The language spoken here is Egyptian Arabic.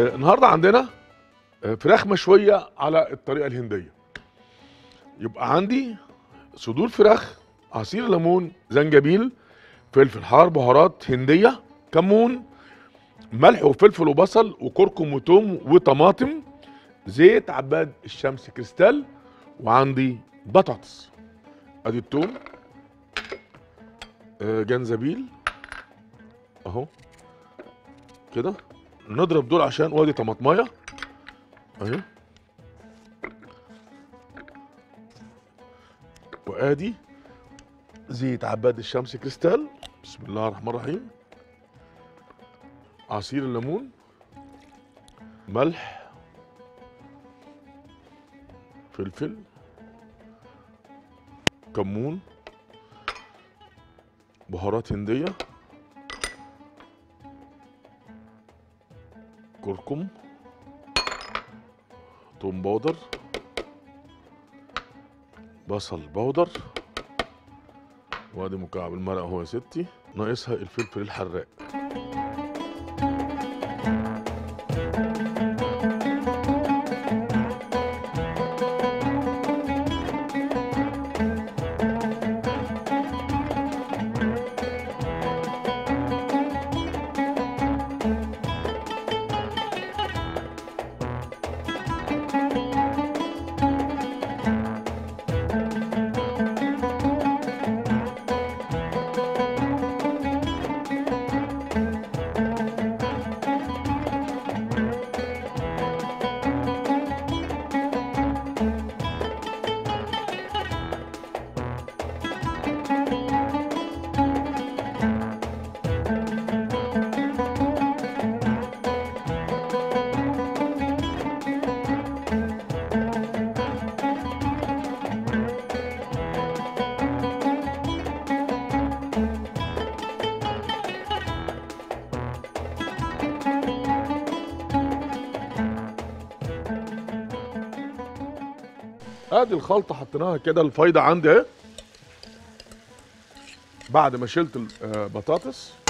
آه النهارده عندنا آه فراخ مشويه على الطريقه الهنديه يبقى عندي صدور فراخ عصير ليمون زنجبيل فلفل حار بهارات هنديه كمون ملح وفلفل وبصل وكركم وتوم وطماطم زيت عباد الشمس كريستال وعندي بطاطس ادي التوم آه، جنزبيل اهو كده نضرب دول عشان وادي طماطمايه اهي وادي زيت عباد الشمس كريستال بسم الله الرحمن الرحيم عصير الليمون ملح فلفل كمون بهارات هندية كركم توم بودر بصل بودر وادي مكعب المرق اهو يا ستي ناقصها الفلفل الحراق ادي الخلطه حطيناها كده الفايده عندي اهي بعد ما شلت البطاطس